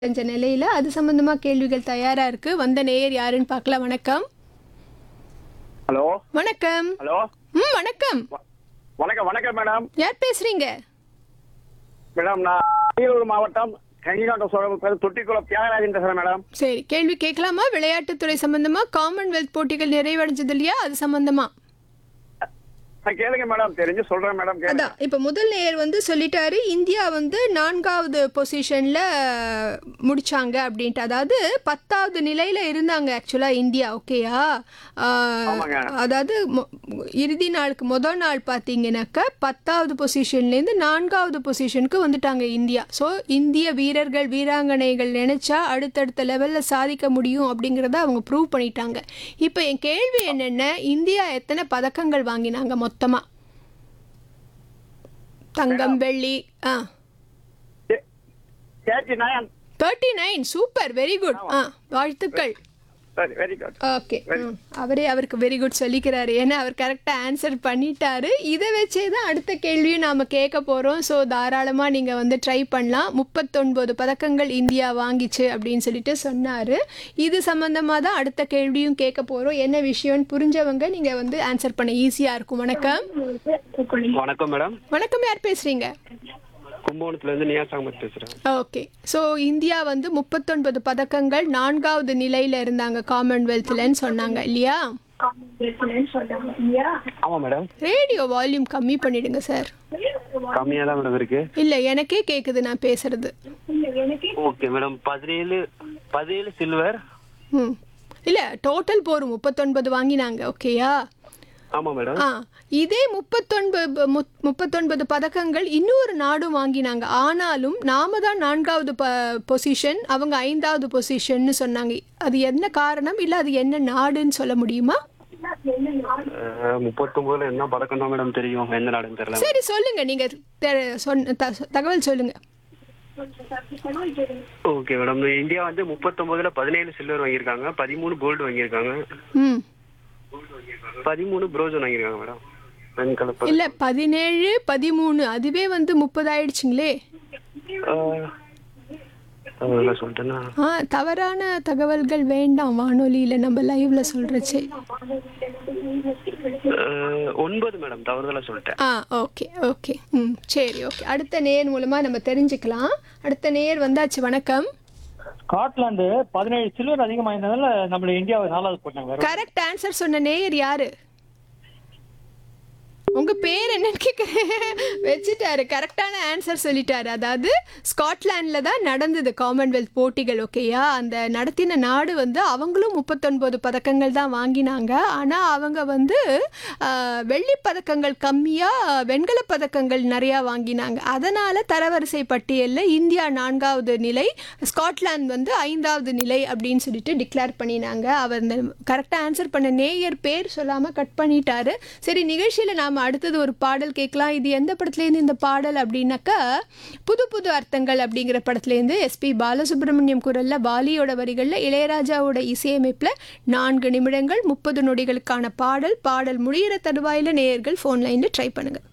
செஞ்ச நிலையில அது சம்பந்தமா கேள்விகள் தயாரா இருக்கு வந்த நேயர் யாருன்னு பார்க்கலாம் வணக்கம் ஹலோ வணக்கம் ஹலோ ம் வணக்கம் வணக்கம் வணக்கம் மேடம் யார் பேசுறீங்க மேடம் நான் அரியலூர் மாவட்டம் கங்கிகாட்டம் சோழ தொட்டிக்குளம் தியாகராஜன் பேசுறேன் மேடம் சரி கேள்வி கேட்கலாமா விளையாட்டுத்துறை சம்பந்தமா காமன்வெல்த் போட்டிகள் நிறைவடைஞ்சது இல்லையா அது சம்பந்தமா நான் கேளுங்க மேடம் தெரிஞ்சு சொல்றேன் மேடம் கேளுங்க அதான் இப்போ முதல் நேயர் வந்து சொல்லிட்டாரு இந்தியா வந்து நான்காவது பொசிஷன்ல முடிச்சாங்க அப்படின்ட்டு அதாவது பத்தாவது நிலையில இருந்தாங்க ஆக்சுவலா இந்தியா ஓகேயா ஆமாங்க. அதாவது மொ- இறுதி நாளுக்கு முதல் நாள் பார்த்தீங்கன்னாக்க பத்தாவது பொசிஷன்லேருந்து நான்காவது பொசிஷனுக்கு வந்துட்டாங்க இந்தியா ஸோ இந்திய வீரர்கள் வீராங்கனைகள் நினைச்சா அடுத்தடுத்த லெவலில் சாதிக்க முடியும் அப்படிங்கிறத அவங்க ப்ரூவ் பண்ணிட்டாங்க இப்போ என் கேள்வி என்னென்ன இந்தியா எத்தனை பதக்கங்கள் வாங்கினாங்க மொத்தமாக தங்கம் வெள்ளி ah thirty nine thirty nine super very good ah வாழ்த்துக்கள் சரி வெரி குட் ஓகே அவரே அவருக்கு வெரி குட் சொல்லிக்கிறாரு ஏன்னா அவர் கரெக்டாக ஆன்சர் பண்ணிட்டாரு இதை வச்சே தான் அடுத்த கேள்வியும் நாம் கேட்க போகிறோம் ஸோ தாராளமாக நீங்கள் வந்து ட்ரை பண்ணலாம் முப்பத்தொன்பது பதக்கங்கள் இந்தியா வாங்கிச்சு அப்படின்னு சொல்லிட்டு சொன்னார் இது சம்மந்தமாக தான் அடுத்த கேள்வியும் கேட்க போகிறோம் என்ன விஷயம்னு புரிஞ்சவங்க நீங்கள் வந்து ஆன்சர் பண்ண ஈஸியாக இருக்கும் வணக்கம் வணக்கம் மேடம் வணக்கம் யார் பேசுகிறீங்க கும்பகோணத்துல இருந்து நியாஸ் அகமத் பேசுறேன் ஓகே ஸோ இந்தியா வந்து முப்பத்தொன்பது பதக்கங்கள் நான்காவது நிலையில் இருந்தாங்க காமன்வெல்த்லன்னு சொன்னாங்க இல்லையா ஆமா மேடம் ரேடியோ வால்யூம் கம்மி பண்ணிடுங்க சார் கம்மியா தான் மேடம் இருக்கு இல்லை எனக்கே கேட்குது நான் பேசுறது ஓகே மேடம் பதினேழு பதினேழு சில்வர் ம் இல்லை டோட்டல் போரும் முப்பத்தொன்பது வாங்கினாங்க ஓகேயா ஆமா மேடம் ஆ இதே முப்பத்தொன்பது முப்- முப்பத்தொன்பது பதக்கங்கள் இன்னொரு நாடும் வாங்கினாங்க ஆனாலும் நாம தான் நான்காவது ப பொசிஷன் அவங்க ஐந்தாவது பொசிஷன்னு சொன்னாங்க அது என்ன காரணம் இல்லை அது என்ன நாடுன்னு சொல்ல முடியுமா முப்பத்தொன்பதுல என்ன பதக்கம் தான் மேடம் தெரியும் எந்த நாடுன்னு தெரியல சரி சொல்லுங்க நீங்க தெ- சொன்ன த- தகவல் சொல்லுங்க ஓகே மேடம் இந்தியா வந்து முப்பத்தொன்பதுல பதினேழு சில்வர் வாங்கியிருக்காங்க பதிமூணு கோல்டு வாங்கியிருக்காங்க ம் பதிமூணு ப்ரோஜன் வாங்கியிருக்காங்க மேடம் வெண்கல பதக்கம். இல்ல பதினேழு பதிமூணு அதுவே வந்து முப்பது ஆயிடுச்சுங்களே ஆஹ், ஆஹ், என்ன சொல்லிட்டேன்னா ஆ தவறான தகவல்கள் வேண்டாம் வானொலியில நம்ம லைவ்ல சொல்றச்சே ஆஹ், ஒன்பது மேடம் தவறுதலா சொல்லிட்டேன் ஆ ஓகே ஓகே ம் சரி ஓகே அடுத்த நேர் மூலமா நம்ம தெரிஞ்சுக்கலாம் அடுத்த நேர் வந்தாச்சு வணக்கம் ஸ்காட்லாந்து பதினேழு சில்வர் அதிகமாக இருந்ததால நம்மள இந்தியாவை நாலாவது போட்டாங்க கரெக்ட் ஆன்சர் சொன்ன நேயர் யாரு உங்க பேர் என்னன்னு கேட்குறேன் வச்சுட்டாரு கரெக்டான ஆன்சர் சொல்லிட்டாரு அதாவது ஸ்காட்லாண்டில் தான் நடந்தது காமன்வெல்த் போட்டிகள் ஓகேயா அந்த நடத்தின நாடு வந்து அவங்களும் முப்பத்தொன்பது பதக்கங்கள் தான் வாங்கினாங்க ஆனால் அவங்க வந்து ஆஹ், வெள்ளிப் பதக்கங்கள் கம்மியாக வெண்கலப் பதக்கங்கள் நிறையா வாங்கினாங்க அதனால் தரவரிசை பட்டியலில் இந்தியா நான்காவது நிலை ஸ்காட்லாந்து வந்து ஐந்தாவது நிலை அப்படின்னு சொல்லிட்டு டிக்ளேர் பண்ணினாங்க அவர் இந்த கரெக்டாக ஆன்சர் பண்ண நேயர் பேர் சொல்லாமல் கட் பண்ணிட்டாரு சரி நிகழ்ச்சியில் நாம் அடுத்தது ஒரு பாடல் கேட்கலாம் இது எந்த படத்துலேருந்து இந்த பாடல் அப்படின்னாக்கா புது புது அர்த்தங்கள் அப்படிங்கிற படத்துலேருந்து எஸ்பி பாலசுப்ரமணியம் குரலில் பாலியோட வரிகளில் இளையராஜாவோட இசையமைப்பில் நான்கு நிமிடங்கள் முப்பது நொடிகளுக்கான பாடல் பாடல் முடிகிற தருவாயில் நேயர்கள் ஃபோன் லைனில் ட்ரை பண்ணுங்கள்